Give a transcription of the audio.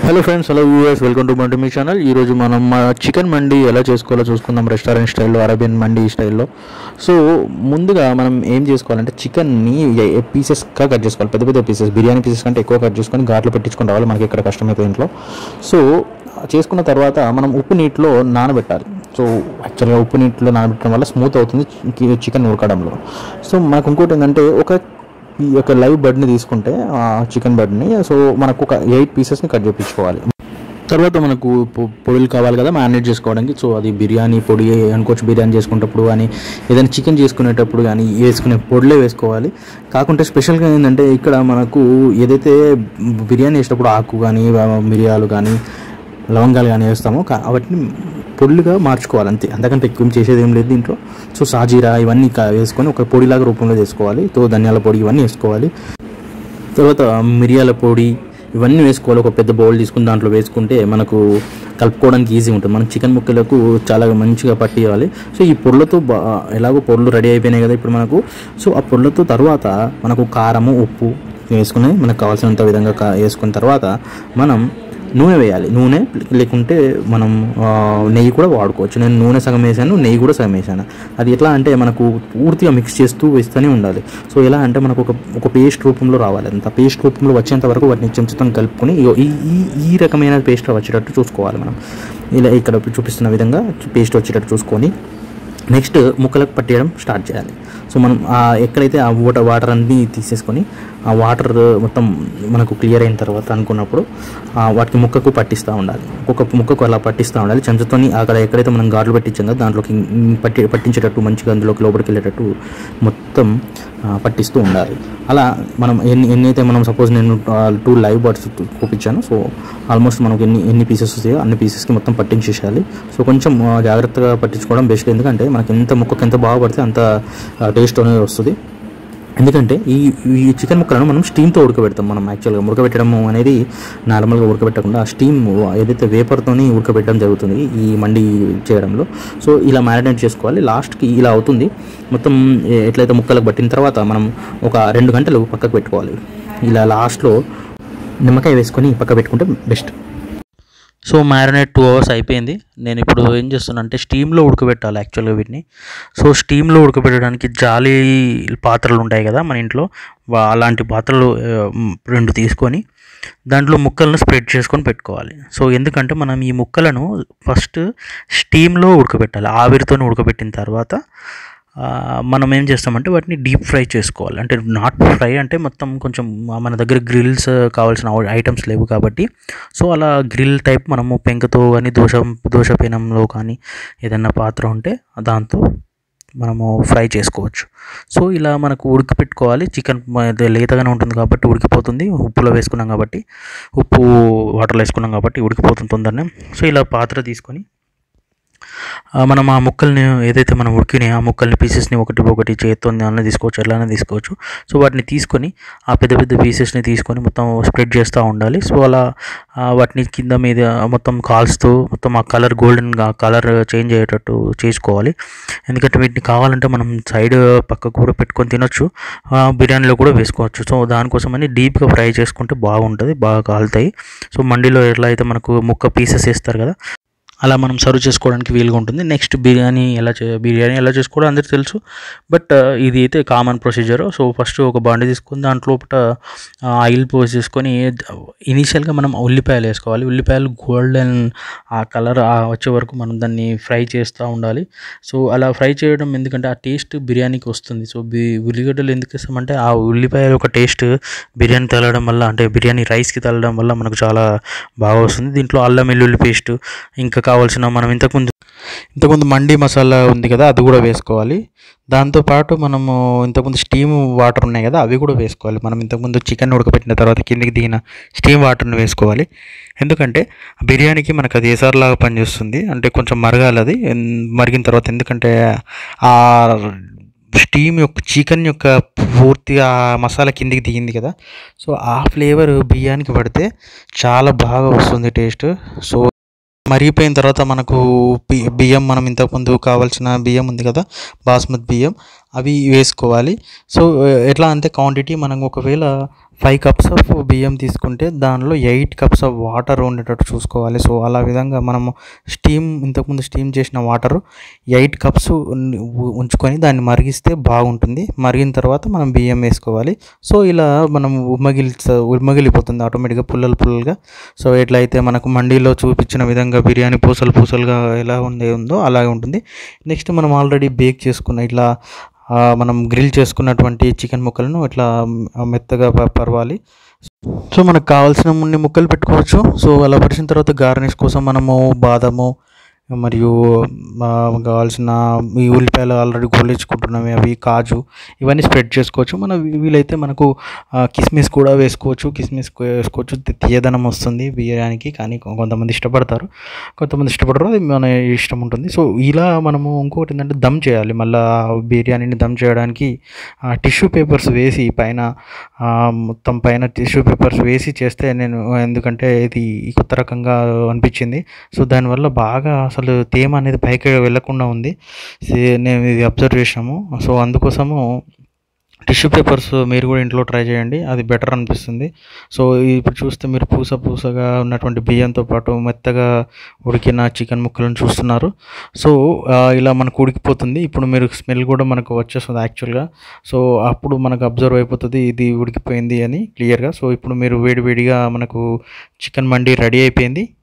hello friends hello viewers welcome to మండి మీ channel ఈరోజు మనం మా చికెన్ మండి ఎలా చేసుకోవాలో చూసుకుందాం రెస్టారెంట్ స్టైల్లో అరేబియన్ మండి స్టైల్లో సో ముందుగా మనం ఏం చేసుకోవాలంటే చికెన్ని పీసెస్గా కట్ చేసుకోవాలి పెద్ద పెద్ద పీసెస్ బిర్యానీ పీసెస్ కంటే ఎక్కువ కట్ చేసుకొని ఘాట్లు పెట్టించుకొని రావాలి మనకి ఇక్కడ కష్టమైపోయి ఇంట్లో సో చేసుకున్న తర్వాత మనం ఉప్పు నీటిలో నానబెట్టాలి సో యాక్చువల్గా ఉప్పు నీటిలో నానబెట్టడం వల్ల స్మూత్ అవుతుంది చికెన్ ఉడకడంలో సో మనకు ఇంకోటి ఏంటంటే ఒక ఈ యొక్క లైవ్ బర్డ్ని తీసుకుంటే ఆ చికెన్ బర్డ్ని సో మనకు ఒక ఎయిట్ పీసెస్ని కట్ చేయించుకోవాలి తర్వాత మనకు పొ- పొడులు కావాలి కదా మ్యారినేట్ చేసుకోవడానికి సో అది బిర్యానీ పొడి అనుకోవచ్చు బిర్యానీ చేసుకునేటప్పుడు కానీ ఏదైనా చికెన్ చేసుకునేటప్పుడు కానీ వేసుకునే పొడిలే వేసుకోవాలి కాకుంటే స్పెషల్గా ఏంటంటే ఇక్కడ మనకు ఏదైతే బిర్యానీ వేసేటప్పుడు ఆకు కానీ మిరియాలు కానీ లవంగాలు కానీ వేస్తామో కా- వాటిని పొడిగా మార్చుకోవాలి అంతే అంతకంటే ఎక్కువ చేసేది ఏం లేదు దీంట్లో సో సాజీరా ఇవన్నీ కా- వేసుకొని ఒక పొడిలాగా రూపంలో చేసుకోవాలి తో ధనియాల పొడి ఇవన్నీ వేసుకోవాలి తర్వాత మిరియాల పొడి ఇవన్నీ వేసుకోవాలి ఒక పెద్ద బౌల్ తీసుకుని దాంట్లో వేసుకుంటే మనకు కలుపుకోవడానికి ఈజీ ఉంటుంది మనం చికెన్ ముక్కలకు చాలా మంచిగా పట్టియాలి సో ఈ పొడులతో బా ఎలాగో పొడులు రెడీ అయిపోయినాయి కదా ఇప్పుడు మనకు సో ఆ పొడులతో తర్వాత మనకు కారము ఉప్పు వేసుకుని మనకు కావాల్సినంత విధంగా కా- వేసుకున్న తర్వాత మనం నూనె వేయాలి నూనె లేకుంటే మనం ఆ, నెయ్యి కూడా వాడుకోవచ్చు నేను నూనె సగం వేసాను నెయ్యి కూడా సగం వేసాను అది ఎట్లా అంటే మనకు పూర్తిగా మిక్స్ చేస్తూ వేస్తూనే ఉండాలి సో ఎలా అంటే మనకు ఒక ఒక పేస్ట్ రూపంలో రావాలి అంత పేస్ట్ రూపంలో వచ్చేంత వరకు వాటిని చెంచుతో కలుపుకొని ఇగో ఈ ఈ ఈ రకమైన పేస్ట్ వచ్చేటట్టు చూసుకోవాలి మనం ఇలా ఇక్కడ చూపిస్తున్న విధంగా పేస్ట్ వచ్చేటట్టు చూసుకొని నెక్స్ట్ ముక్కలకు పట్టేయడం స్టార్ట్ చేయాలి సో మనం ఆ ఎక్కడైతే ఆ వాటర్ వాటర్ అన్నీ తీసేసుకొని ఆ వాటర్ మొత్తం మనకు క్లియర్ అయిన తర్వాత అనుకున్నప్పుడు ఆ వాటికి ముక్కకు పట్టిస్తూ ఉండాలి ఒక్కొక్క ముక్కకు అలా పట్టిస్తూ ఉండాలి చెంచుతోని అక్కడ ఎక్కడైతే మనం గాట్లు పట్టించాం కదా దాంట్లోకి ఇం- పట్టి పట్టించేటట్టు మంచిగా అందులోకి లోపలికి వెళ్ళేటట్టు మొత్తం ఆ, పట్టిస్తూ ఉండాలి అలా మనం ఎన్ని ఎన్ని అయితే మనం సపోజ్ నేను టూ లైవ్ బర్డ్స్ చూపించాను సో ఆల్మోస్ట్ మనకు ఎన్ని ఎన్ని పీసెస్ వస్తాయో అన్ని పీసెస్కి మొత్తం పట్టించేసేయాలి సో కొంచెం ఆ, జాగ్రత్తగా పట్టించుకోవడం బెస్ట్ ఎందుకంటే మనకి ఎంత ముక్కకి ఎంత బాగా పడితే అంత టేస్ట్ అనేది వస్తుంది ఎందుకంటే ఈ ఈ చికెన్ ముక్కలను మనం స్టీమ్తో ఉడకబెడతాం మనం యాక్చువల్గా ఉడకబెట్టడం అనేది నార్మల్గా ఉడకబెట్టకుండా ఆ స్టీమ్ ఏదైతే వేపర్తోని ఉడకబెట్టడం జరుగుతుంది ఈ మండి చేయడంలో సో ఇలా మ్యారినేట్ చేసుకోవాలి లాస్ట్కి ఇలా అవుతుంది మొత్తం ఎ- ఎట్లయితే ముక్కలకు పట్టిన తర్వాత మనం ఒక రెండు గంటలు పక్కకు పెట్టుకోవాలి ఇలా లాస్ట్లో నిమ్మకాయ వేసుకొని పక్క పెట్టుకుంటే best so marinate two hours అయిపోయింది నేను ఇప్పుడు ఏం చేస్తున్నా అంటే స్టీమ్లో ఉడకబెట్టాలి యాక్చువల్గా వీటిని సో స్టీమ్లో ఉడకబెట్టడానికి జాలి పాత్రలు ఉంటాయి కదా మన ఇంట్లో వా- అలాంటి పాత్రలు ఆ, మ్, రెండు తీసుకొని దాంట్లో ముక్కలను స్ప్రెడ్ చేసుకొని పెట్టుకోవాలి సో ఎందుకంటే మనం ఈ ముక్కలను ఫస్ట్ స్టీమ్లో ఉడకబెట్టాలి ఆవిరితో ఉడకబెట్టిన తర్వాత ఆ, మనం ఏం చేస్తామంటే వాటిని డీప్ ఫ్రై చేసుకోవాలి అంటే నాట్ ఫ్రై అంటే మొత్తం కొంచెం మన దగ్గర గ్రిల్స్ కావాల్సిన ఐటమ్స్ లేవు కాబట్టి సో అలా గ్రిల్ టైప్ మనము పెంకతో కానీ దోశ దోశ పెనంలో కానీ ఏదైనా పాత్ర ఉంటే దాంతో మనము ఫ్రై చేసుకోవచ్చు సో ఇలా మనకు ఉడికిపెట్టుకోవాలి చికెన్ లేతగానే ఉంటుంది కాబట్టి ఉడికిపోతుంది ఉప్పులో వేసుకున్నాం కాబట్టి ఉప్పు వాటర్లో వేసుకున్నాం కాబట్టి ఉడికిపోతుంది తొందరనే సో ఇలా పాత్ర తీసుకొని ఆ, మనం ఆ ముక్కల్ని ఏదైతే మనం ఉడికినాయి ఆ ముక్కల్ని పీసెస్ని ఒకటి ఒకటి చేత్తో అన్న తీసుకోవచ్చు ఎలానే తీసుకోవచ్చు సో వాటిని తీసుకొని ఆ పెద్ద పెద్ద పీసెస్ని తీసుకొని మొత్తం స్ప్రెడ్ చేస్తూ ఉండాలి సో అలా ఆ, వాటిని కింద మీద మొత్తం కాల్స్తూ మొత్తం ఆ కలర్ గోల్డెన్ కలర్ చేంజ్ అయ్యేటట్టు చేసుకోవాలి ఎందుకంటే వీటిని కావాలంటే మనం సైడ్ పక్కకు కూడా పెట్టుకొని తినొచ్చు ఆ, బిర్యానీలో కూడా వేసుకోవచ్చు సో దానికోసమని డీప్గా ఫ్రై చేసుకుంటే బాగుంటుంది బాగా కాలుతాయి సో మండీలో ఎట్లా అయితే మనకు ముక్క పీసెస్ వేస్తారు కదా అలా మనం సర్వ్ చేసుకోవడానికి వీలుగా ఉంటుంది నెక్స్ట్ బిర్యానీ ఎలా చే బిర్యానీ ఎలా చేసుకోవడం అందరికీ తెలుసు బట్ ఇది అయితే కామన్ ప్రొసీజర్ సో ఫస్ట్ ఒక బాండి తీసుకొని దాంట్లో ఆయిల్ పోసేసుకొని ఇనీషియల్గా మనం ఉల్లిపాయలు వేసుకోవాలి ఉల్లిపాయలు గోల్డెన్ ఆ కలర్ వచ్చే వరకు మనం దాన్ని ఫ్రై చేస్తూ ఉండాలి సో అలా ఫ్రై చేయడం ఎందుకంటే ఆ టేస్ట్ బిర్యానీకి వస్తుంది సో బి ఉల్లిగడ్డలు ఎందుకు వేస్తామంటే ఆ ఉల్లిపాయల యొక్క టేస్ట్ బిర్యానీ తగలడం వల్ల అంటే బిర్యానీ రైస్కి తగలడం వల్ల మనకు చాలా బాగా వస్తుంది దీంట్లో అల్లం వెల్లుల్లి పేస్ట్ ఇంకా కావాల్సిన మనం ఇంతకుముందు ఇంతకుముందు మండి మసాలా ఉంది కదా అది కూడా వేసుకోవాలి దాంతోపాటు మనము ఇంతకుముందు స్టీమ్ వాటర్ ఉన్నాయి కదా అవి కూడా వేసుకోవాలి మనం ఇంతకుముందు చికెన్ ఉడకబెట్టిన తర్వాత కిందికి దిగిన స్టీమ్ వాటర్ని వేసుకోవాలి ఎందుకంటే బిర్యానీకి మనకు అది ఏసార్లాగా పనిచేస్తుంది అంటే కొంచెం మరగాలి అది ఎన్- మరిగిన తర్వాత ఎందుకంటే ఆ స్టీమ్ యొక్క చికెన్ యొక్క పూర్తిగా ఆ మసాలా కిందికి దిగింది కదా సో ఆ ఫ్లేవర్ బియ్యానికి పడితే చాలా బాగా వస్తుంది టేస్ట్ సో మరిగిపోయిన తర్వాత మనకు బి- బియ్యం మనం ఇంతకుముందు కావాల్సిన బియ్యం ఉంది కదా బాస్మతి బియ్యం అవి వేసుకోవాలి సో ఎట్లా అంటే క్వాంటిటీ మనం ఒకవేళ ఫైవ్ కప్స్ ఆఫ్ బియ్యం తీసుకుంటే దానిలో ఎయిట్ కప్స్ ఆఫ్ వాటర్ ఉండేటట్టు చూసుకోవాలి సో అలా విధంగా మనము స్టీమ్ ఇంతకుముందు స్టీమ్ చేసిన వాటర్ ఎయిట్ కప్స్ ఉంచుకొని దాన్ని మరిగిస్తే బాగుంటుంది మరిగిన తర్వాత మనం బియ్యం వేసుకోవాలి సో ఇలా మనం ఉమ్మగిలి ఉమ్మగిలిపోతుంది ఆటోమేటిక్గా పుల్లలు పుల్లలుగా సో ఎట్లయితే మనకు మండీలో చూపించిన విధంగా బిర్యానీ పూసలు పూసలుగా ఎలా ఉండే ఉందో అలాగే ఉంటుంది నెక్స్ట్ మనం ఆల్రెడీ బేక్ చేసుకున్న ఇట్లా ఆ, మనం గ్రిల్ చేసుకున్నటువంటి చికెన్ ముక్కలను ఇట్లా మ్, మెత్తగా ప- పరవాలి సో మనకు కావాల్సిన మున్ని ముక్కలు పెట్టుకోవచ్చు సో అలా పరిచిన తర్వాత గార్నిష్ కోసం మనము బాదము మరియు ఆ, కావాల్సిన ఈ ఉల్లిపాయలు ఆల్రెడీ గోలించుకుంటున్నవి అవి కాజు ఇవన్నీ స్ప్రెడ్ చేసుకోవచ్చు మన వీ- వీలైతే మనకు ఆ, కిస్మిస్ కూడా వేసుకోవచ్చు కిస్మిస్ కూ- వేసుకోవచ్చు తి- తీయదనం వస్తుంది బిర్యానీకి కానీ కొ- కొంతమంది ఇష్టపడతారు కొంతమంది ఇష్టపడరు అది మన ఇష్టం ఉంటుంది సో ఇలా మనము ఇంకొకటి ఏంటంటే దమ్ చేయాలి మళ్ళీ బిర్యానీని దమ్ చేయడానికి టిష్యూ పేపర్స్ వేసి పైన ఆ, మొత్తం పైన టిష్యూ పేపర్స్ వేసి చేస్తే నేను ఎందుకంటే ఇది కొత్త రకంగా అనిపించింది సో దానివల్ల బాగా అసలు తేమ అనేది పైకి వెళ్ళకుండా ఉంది సే- నేను ఇది అబ్జర్వ్ చేసాము సో అందుకోసము టిష్యూ పేపర్స్ మీరు కూడా ఇంట్లో ట్రై చేయండి అది బెటర్ అనిపిస్తుంది సో ఇప్పుడు చూస్తే మీరు పూస పూసగా ఉన్నటువంటి బియ్యంతో పాటు మెత్తగా ఉడికిన చికెన్ ముక్కలను చూస్తున్నారు సో ఆ, ఇలా మనకు ఉడికిపోతుంది ఇప్పుడు మీరు స్మెల్ కూడా మనకు వచ్చేస్తుంది యాక్చువల్గా సో అప్పుడు మనకు అబ్జర్వ్ అయిపోతుంది ఇది ఉడికిపోయింది అని క్లియర్గా సో ఇప్పుడు మీరు వేడివేడిగా మనకు చికెన్ మండి రెడీ అయిపోయింది